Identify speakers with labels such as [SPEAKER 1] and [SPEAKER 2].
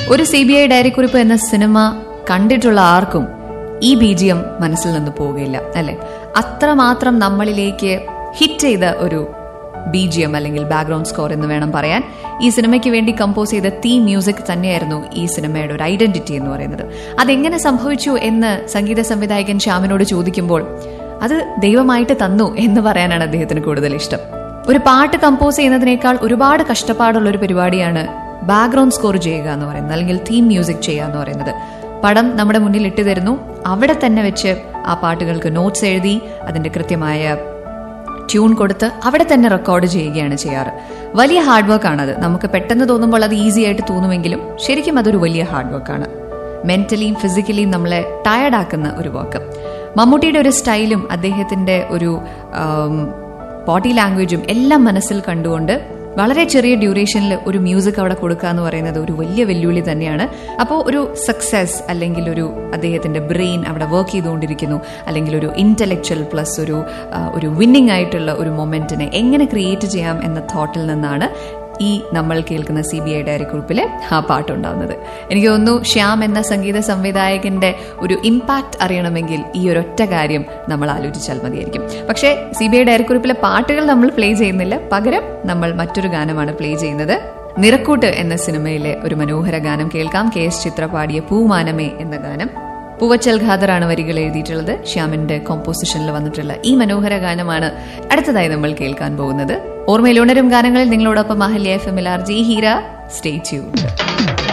[SPEAKER 1] ഒരു C B I ഡയറിക്കുറിപ്പ് എന്ന cinema കണ്ടിട്ടുള്ള ആർക്കും ഈ ബീജിയം മനസ്സിൽ നിന്ന് പോവുകയില്ല അല്ലെ അത്രമാത്രം നമ്മളിലേക്ക് ഹിറ്റ് ചെയ്ത ഒരു ബീജിയം അല്ലെങ്കിൽ ബാക്ക്ഗ്രൗണ്ട് സ്കോർ എന്ന് വേണം പറയാൻ ഈ സിനിമയ്ക്ക് വേണ്ടി കമ്പോസ് ചെയ്ത തീം മ്യൂസിക് തന്നെയായിരുന്നു ഈ സിനിമയുടെ ഒരു ഐഡന്റിറ്റി എന്ന് പറയുന്നത് അതെങ്ങനെ സംഭവിച്ചു എന്ന് സംഗീത സംവിധായകൻ ശ്യാമിനോട് ചോദിക്കുമ്പോൾ അത് ദൈവമായിട്ട് തന്നു എന്ന് പറയാനാണ് അദ്ദേഹത്തിന് കൂടുതൽ ഇഷ്ടം ഒരു പാട്ട് കമ്പോസ് ചെയ്യുന്നതിനേക്കാൾ ഒരുപാട് കഷ്ടപ്പാടുള്ള ഒരു പരിപാടിയാണ് ബാക്ക്ഗ്രൗണ്ട് സ്കോർ ചെയ്യുക എന്ന് പറയുന്നത് അല്ലെങ്കിൽ തീം മ്യൂസിക് ചെയ്യുക എന്ന് പറയുന്നത് പടം നമ്മുടെ മുന്നിൽ ഇട്ടു തരുന്നു അവിടെ തന്നെ വെച്ച് ആ പാട്ടുകൾക്ക് നോട്ട്സ് എഴുതി അതിന്റെ കൃത്യമായ ട്യൂൺ കൊടുത്ത് അവിടെ തന്നെ റെക്കോർഡ് ചെയ്യുകയാണ് ചെയ്യാറ് വലിയ ഹാർഡ് വർക്കാണത് നമുക്ക് പെട്ടെന്ന് തോന്നുമ്പോൾ അത് ഈസി ആയിട്ട് തോന്നുമെങ്കിലും ശരിക്കും അതൊരു വലിയ ഹാർഡ് വർക്കാണ് മെന്റലിയും ഫിസിക്കലിയും നമ്മളെ ടയർഡാക്കുന്ന ഒരു വർക്ക് മമ്മൂട്ടിയുടെ ഒരു സ്റ്റൈലും അദ്ദേഹത്തിന്റെ ഒരു ബോഡി ലാംഗ്വേജും എല്ലാം മനസ്സിൽ കണ്ടുകൊണ്ട് വളരെ ചെറിയ ഡ്യൂറേഷനിൽ ഒരു മ്യൂസിക് അവിടെ കൊടുക്കുക എന്ന് പറയുന്നത് ഒരു വലിയ വെല്ലുവിളി തന്നെയാണ് അപ്പോൾ ഒരു സക്സസ് അല്ലെങ്കിൽ ഒരു അദ്ദേഹത്തിന്റെ ബ്രെയിൻ അവിടെ വർക്ക് ചെയ്തുകൊണ്ടിരിക്കുന്നു അല്ലെങ്കിൽ ഒരു ഇന്റലക്ച്വൽ പ്ലസ് ഒരു ആ, ഒരു വിന്നിംഗ് ആയിട്ടുള്ള ഒരു മൊമെന്റിനെ എങ്ങനെ ക്രിയേറ്റ് ചെയ്യാം എന്ന തോട്ടിൽ നിന്നാണ് ഈ നമ്മൾ കേൾക്കുന്ന സി ബി ഐ ഡയറി കുറിപ്പിലെ ആ പാട്ടുണ്ടാവുന്നത് എനിക്ക് തോന്നുന്നു ശ്യാം എന്ന സംഗീത സംവിധായകന്റെ ഒരു ഇമ്പാക്ട് അറിയണമെങ്കിൽ ഈ ഒരൊറ്റ കാര്യം നമ്മൾ ആലോചിച്ചാൽ മതിയായിരിക്കും പക്ഷേ സി ബി ഐ ഡയറി കുറിപ്പിലെ പാട്ടുകൾ നമ്മൾ പ്ലേ ചെയ്യുന്നില്ല പകരം നമ്മൾ മറ്റൊരു ഗാനമാണ് പ്ലേ ചെയ്യുന്നത് നിറക്കൂട്ട് എന്ന സിനിമയിലെ ഒരു മനോഹര ഗാനം കേൾക്കാം കെ എസ് ചിത്ര പാടിയ പൂമാനമേ എന്ന ഗാനം പൂവച്ചൽ ഖാദറാണ് വരികൾ എഴുതിയിട്ടുള്ളത് ശ്യാമിന്റെ കോമ്പോസിഷനിൽ വന്നിട്ടുള്ള ഈ മനോഹര ഗാനമാണ് അടുത്തതായി നമ്മൾ കേൾക്കാൻ പോകുന്നത് ഓർമ്മയിൽ ഉണരും ഗാനങ്ങളിൽ നിങ്ങളോടൊപ്പം Ahalya F M L R G Heera stay tuned